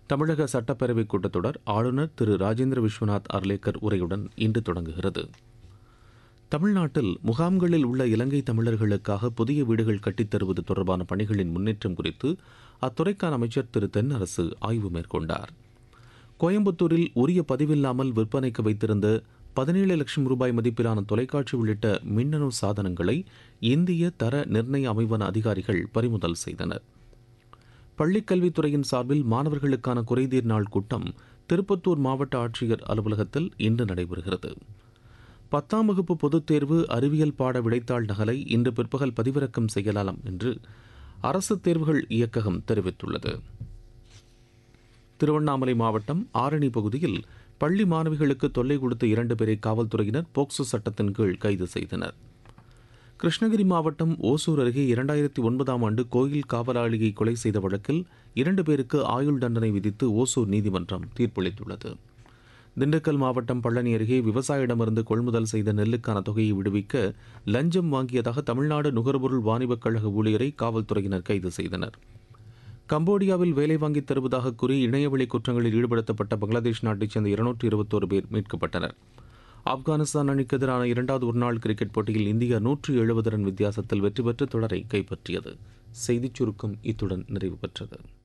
தமிழக சட்டப்பேரவைக் கூட்டத்தொடர் ஆளுநர் திரு ராஜேந்திர விஸ்வநாத் அர்லேக்கர் உரையுடன் இன்று தொடங்குகிறது தமிழ்நாட்டில் முகாம்களில் உள்ள இலங்கை தமிழர்களுக்காக புதிய வீடுகள் கட்டித் தருவது தொடர்பான பணிகளின் முன்னேற்றம் குறித்து அத்துறைக்கான அமைச்சர் திரு தென்னரசு ஆய்வு மேற்கொண்டார் கோயம்புத்தூரில் உரிய பதிவில்லாமல் விற்பனைக்கு வைத்திருந்த பதினேழு லட்சம் ரூபாய் மதிப்பிலான தொலைக்காட்சி உள்ளிட்ட மின்னணு சாதனங்களை இந்திய தர நிர்ணய அமைவன அதிகாரிகள் பறிமுதல் செய்தனர் பள்ளிக்கல்வித்துறையின் சார்பில் மாணவர்களுக்கான குறைதீர் நாள் கூட்டம் திருப்பத்தூர் மாவட்ட ஆட்சியர் அலுவலகத்தில் இன்று நடைபெறுகிறது பத்தாம் வகுப்பு பொதுத் தேர்வு அறிவியல் பாட விடைத்தாள் நகலை இன்று பிற்பகல் பதிவிறக்கம் செய்யலாம் என்று அரசு தேர்வுகள் இயக்ககம் தெரிவித்துள்ளது திருவண்ணாமலை மாவட்டம் ஆரணி பகுதியில் பள்ளி மாணவிகளுக்கு தொல்லை கொடுத்த இரண்டு பேரை காவல்துறையினர் போக்சோ சட்டத்தின் கீழ் கைது செய்தனர் கிருஷ்ணகிரி மாவட்டம் ஓசூர் அருகே இரண்டாயிரத்தி ஒன்பதாம் ஆண்டு கோயில் காவலாளியை கொலை செய்த வழக்கில் இரண்டு பேருக்கு ஆயுள் தண்டனை விதித்து ஓசூர் நீதிமன்றம் தீர்ப்பளித்துள்ளது திண்டுக்கல் மாவட்டம் பழனி அருகே விவசாயிடமிருந்து கொள்முதல் செய்த நெல்லுக்கான தொகையை விடுவிக்க லஞ்சம் வாங்கியதாக தமிழ்நாடு நுகர்பொருள் வாணிபக் கழக ஊழியரை காவல்துறையினர் கைது செய்தனர் கம்போடியாவில் வேலை வாங்கித் தருவதாக கூறி இணையவழி குற்றங்களில் ஈடுபடுத்தப்பட்ட பங்களாதேஷ் நாட்டைச் சேர்ந்த இருநூற்றி இருபத்தோரு பேர் மீட்கப்பட்டனர் ஆப்கானிஸ்தான் அணிக்கு எதிரான இரண்டாவது ஒருநாள் கிரிக்கெட் போட்டியில் இந்தியா நூற்றி எழுபது ரன் வித்தியாசத்தில் வெற்றி பெற்று தொடரை கைப்பற்றியது செய்திச் சுருக்கம் இத்துடன் நிறைவு பெற்றது